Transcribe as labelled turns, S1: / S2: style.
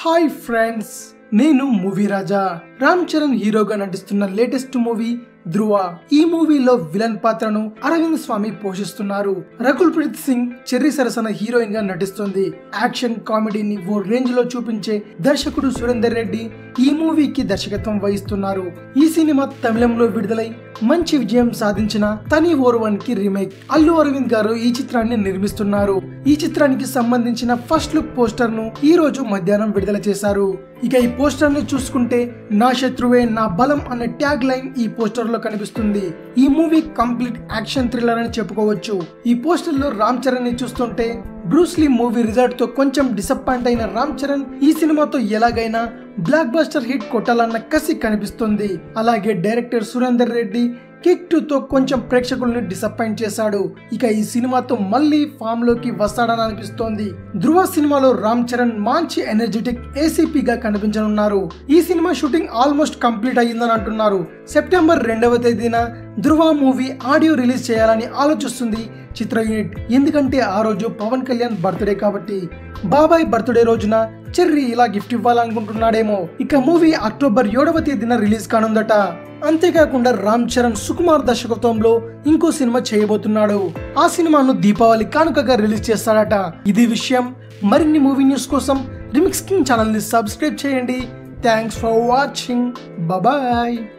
S1: hi friends నేను movie రాజా రామ్ చరణ్ హీరోగా నటిస్తున్న లేటెస్ట్ మూవీ ధ్రువ ఈ మూవీలో విలన్ పాత్రను అరవింద్ స్వామి పోషిస్తున్నారు రకుల్ ప్రీత్ సింగ్ చెర్రీ సరసన హీరోయిన్ గా నటిస్తుంది యాక్షన్ కామెడీని ఓ రేంజ్ లో చూపించే దర్శకుడు సురేందర్ రెడ్డి ఈ మూవీకి దర్శకత్వం వహిస్తున్నారు ఈ సినిమా తమిళంలో విడుదలై మంచి విజయం సాధించిన తని ఓర్వన్ కి రీమేక్ అల్లు అరవింద్ గారు ఈ చిత్రాన్ని నిర్మిస్తున్నారు ఈ చిత్రానికి సంబంధించిన ఫస్ట్ లుక్ పోస్టర్ ను ఈ రోజు మధ్యాహ్నం విడుదల చేశారు ఇక ఈ పోస్టర్ ని చూసుకుంటే నా శత్రువే నా బలం అనే ట్యాగ్ లైన్ ఈ పోస్టర్ లో కనిపిస్తుంది ఈ మూవీ కంప్లీట్ యాక్షన్ థ్రిల్లర్ అని చెప్పుకోవచ్చు ఈ పోస్టర్ లో రామ్ చరణ్ ని చూస్తుంటే బ్రూస్లీ మూవీ రిజల్ట్ తో కొంచెం డిసప్పాయింట్ అయిన రామ్ చరణ్ ఈ సినిమాతో ఎలాగైనా బ్లాక్ బస్టర్ హిట్ కొట్టాలన్న కసి కనిపిస్తుంది అలాగే డైరెక్టర్ సురేందర్ రెడ్డి కిక్ టూ తో కొంచెం ప్రేక్షకుల్ని డిసప్పాయింట్ చేశాడు ఇక ఈ సినిమాతో మళ్ళీ ఫామ్ లోకి వస్తాడని అనిపిస్తోంది ధృవ సినిమాలో రామ్ చరణ్ మంచి ఎనర్జెటిక్ ఏసీపీగా కనిపించనున్నారు ఈ సినిమా షూటింగ్ ఆల్మోస్ట్ కంప్లీట్ అయ్యిందని అంటున్నారు సెప్టెంబర్ రెండవ తేదీన ధృవ మూవీ ఆడియో రిలీజ్ చేయాలని ఆలోచిస్తుంది చిత్ర యూనిట్ ఎందుకంటే ఆ రోజు పవన్ కళ్యాణ్ బర్త్డే కాబట్టి బాబాయ్ బర్త్డే రోజున చెర్రీ ఇలా గిఫ్ట్ ఇవ్వాలనుకుంటున్నాడేమో ఇక మూవీ అక్టోబర్ ఏడవ తేదీన రిలీజ్ కానుందట అంతేకాకుండా రామ్ చరణ్ సుకుమార్ దర్శకత్వంలో ఇంకో సినిమా చేయబోతున్నాడు ఆ సినిమాను దీపావళి కానుకగా రిలీజ్ చేస్తాడట ఇది విషయం మరిన్ని మూవీ న్యూస్ కోసం రిమిక్స్ కింగ్ ఛానల్ ని సబ్స్క్రైబ్ చేయండి థ్యాంక్స్ ఫర్ వాచింగ్ బాయ్